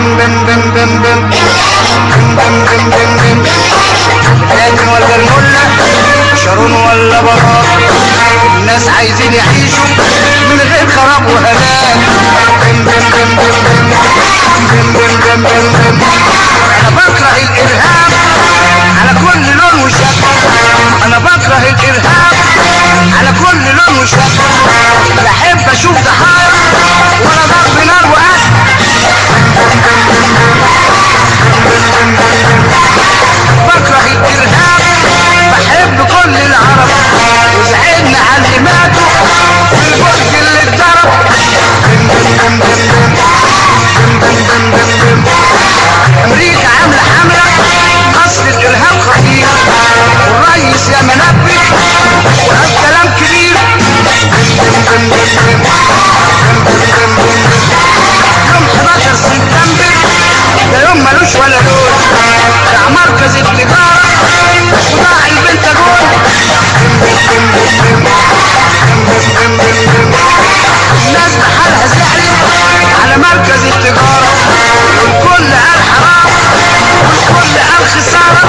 بم بم بم بم بم بم بم بم بم لكن ولا الملة شارون ولا بلاط الناس عايزين يعيشوا من غير خراب وهلاك بم بم بم بم بم بم بم بم بم بم انا بكره الارهاب على كل لون وشكل انا بكره الارهاب على كل لون وشكل لا احب اشوف ضحايا ولا ضرب نار وقتل بكره الارهاب بحب كل العرب وزعلنا على اللي ماتوا في البرج اللي اتضرب بم بم بم بم بم بم بم بم بم امريكا عامله حمله قصر الارهاب خطير والريس يا منبه وقال كلام كبير بم بم بم بم بم بم بم بم يوم 11 سبتمبر ده يوم ملوش ولا لون بتاع مركز التجارة وضاع البنتاجون الناس بحالها زعلت على مركز التجارة والكل قال حرام والكل قال خسارة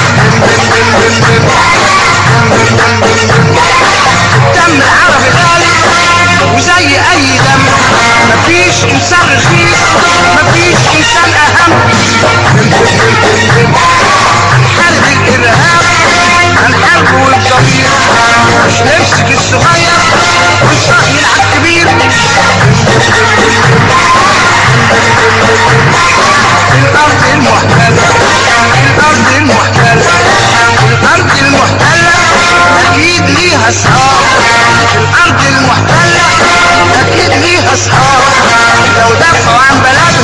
الدم العربي غالي وزي اي دم مفيش انسان رخيص مفيش انسان اهم هنحارب الارهاب هنحاربه والضمير مش نمسك الصغير ونشرح يلعب كبير الارض المحتله الارض المحتله الارض المحتله اكيد ليها اصحاب الارض المحتله اكيد ليها اصحاب لو دافعوا عن بلد